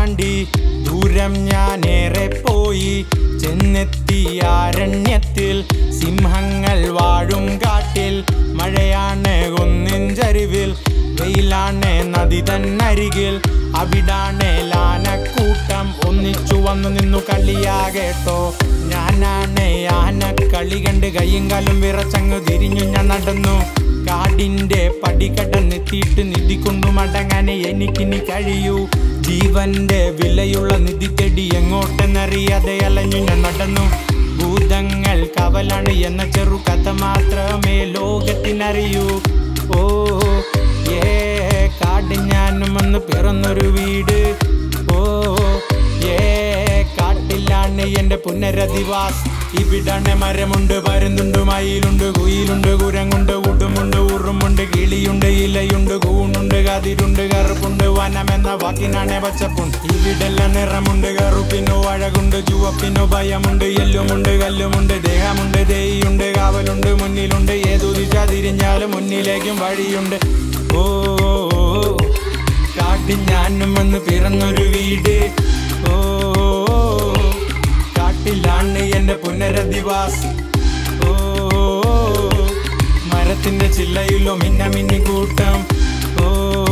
താണ്ടി ദൂരം ഞാനേറെ പോയി ചെന്നെത്തി അരണ്യത്തിൽ സിംഹങ്ങൾ വാഴും കാട്ടിൽ മഴയാണ് ഒന്നിൻ ചരിവിൽ വെയിലാണ് നദി തന്നരികിൽ അവിടാണ് ലാനക്കൂട്ടം ഒന്നിച്ചു വന്നു നിന്നു കളിയാകേട്ടോ ഞാനാണ് ആന കളി കണ്ട് കയ്യും കാലും വിറച്ചങ്ങ് തിരിഞ്ഞു ഞാൻ നടന്നു കാടിന്റെ പടി കടന്നെത്തിയിട്ട് നിധി കൊണ്ടു മടങ്ങാൻ എനിക്കിനി കഴിയൂ ജീവന്റെ വിലയുള്ള നിധി തേടി എങ്ങോട്ടെന്നറിയാതെ അലഞ്ഞു ഞാൻ നടന്നു ഭൂതങ്ങൾ കവലാണ് എന്ന ചെറു കഥ മാത്രമേ ലോകത്തിനറിയൂ ഓ ഏ കാട് ഞാനും വന്ന് പിറന്നൊരു വീട് ഓ ഏ കാട്ടിലാണ് എന്റെ പുനരധിവാസ് ഇവിടാണ് മരമുണ്ട് പരുന്നുണ്ട് മയിലുണ്ട് കുയിലുണ്ട് കുരങ്ങുണ്ട് ഊട്ടുമുണ്ട് ഊറുമുണ്ട് കിളിയുണ്ട് ഇലയുണ്ട് കൂണുണ്ട് കതിരുണ്ട് കറുപ്പുണ്ട് വനമെന്ന വാക്കിനാണ് പച്ചപ്പുണ്ട് ഇവിടെല്ലാം നിറമുണ്ട് കറുപ്പിനോ അഴകുണ്ട് ചുവപ്പിനോ ഭയമുണ്ട് എല്ലുമുണ്ട് കല്ലുമുണ്ട് ദേഹമുണ്ട് തേയുണ്ട് കാവലുണ്ട് മുന്നിലുണ്ട് ഏതു ദിശ തിരിഞ്ഞാലും മുന്നിലേക്കും വഴിയുണ്ട് ഓ കാട്ടിൽ ഞാനും വന്ന് പിറന്നൊരു വീട് ഓ കാട്ടിലാണ് എന്റെ പുനരധിവാസ് ഓ മരത്തിന്റെ ചില്ലയിലോ മിന്ന മിന്നി കൂട്ടം ഓ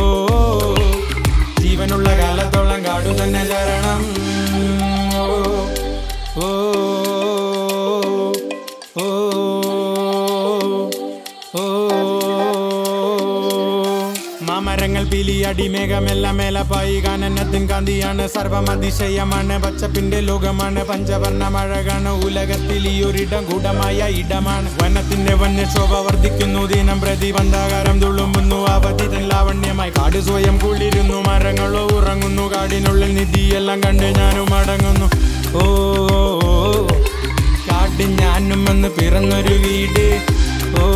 ജീവനുള്ള കാലത്തോളം കാടു തന്നെ ചരണം ഓ ഓ ഓ മാമരങ്ങൾ പിലിയടി മേഘമെല്ലാം മേലപ്പായി കാനനത്തും കാന്തിയാണ് സർവമതിശയമാണ് പച്ചപ്പിന്റെ ലോകമാണ് പഞ്ചവർണ്ണ മഴകാണ് ഉലകത്തിൽ ഈ ഒരിടം ഗൂഢമായ ഇടമാണ് വനത്തിന്റെ വന്യശോഭ വർദ്ധിക്കുന്നു ദിനം പ്രതി ബന്ധാകാരം തുളുമ്പുന്നു അവധി തൻ ലാവണ്യമായി കാട് സ്വയം കുളിരുന്നു മരങ്ങളോ ഉറങ്ങുന്നു കാടിനുള്ളിൽ നിധിയെല്ലാം കണ്ട് ഞാനും അടങ്ങുന്നു ഓ കാട് ഞാനും വന്ന് പിറന്നൊരു വീട് ഓ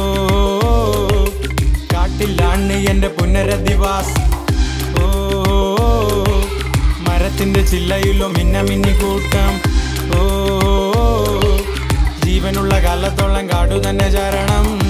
കാട്ടിലാണ് എന്റെ പുനരധിവാസ് ഓ മരത്തിന്റെ ചില്ലയിലോ മിന്ന മിന്നി കൂട്ടം ഓ ജീവനുള്ള കാലത്തോളം കാടു തന്നെ ചരണം